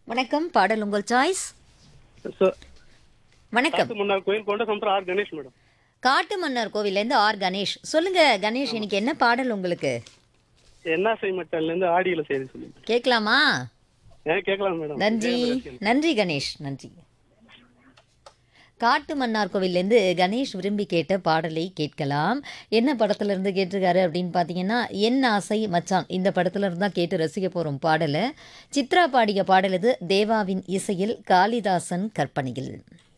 வணக்கம் பாடல் உங்கள் சாய்ஸ் சார் வணக்கம் காட்டு முன்னாள் கோயில் கொண்ட சமுத்திரம் ஆர் கணேஷ் மேடம் காட்டு மன்னர் கோவில்லேருந்து ஆர் கணேஷ் சொல்லுங்க கணேஷ் இன்னைக்கு என்ன பாடல் உங்களுக்கு என்ன செய்மட்டன்ல இருந்து ஆடியில செய்தி சொல்லி கேட்கலாமா ஏன் கேட்கலாம் மேடம் நன்றி நன்றி கணேஷ் நன்றி காட்டு மன்னார் கோவில்லேருந்து கணேஷ் விரும்பி கேட்ட பாடலை கேட்கலாம் என்ன படத்துல இருந்து கேட்டிருக்காரு அப்படின்னு பார்த்தீங்கன்னா என் ஆசை மச்சான் இந்த படத்துல இருந்து தான் கேட்டு ரசிக்க போகிறோம் பாடலை சித்ரா பாடிய பாடல் இது தேவாவின் இசையில் காளிதாசன் கற்பனையில்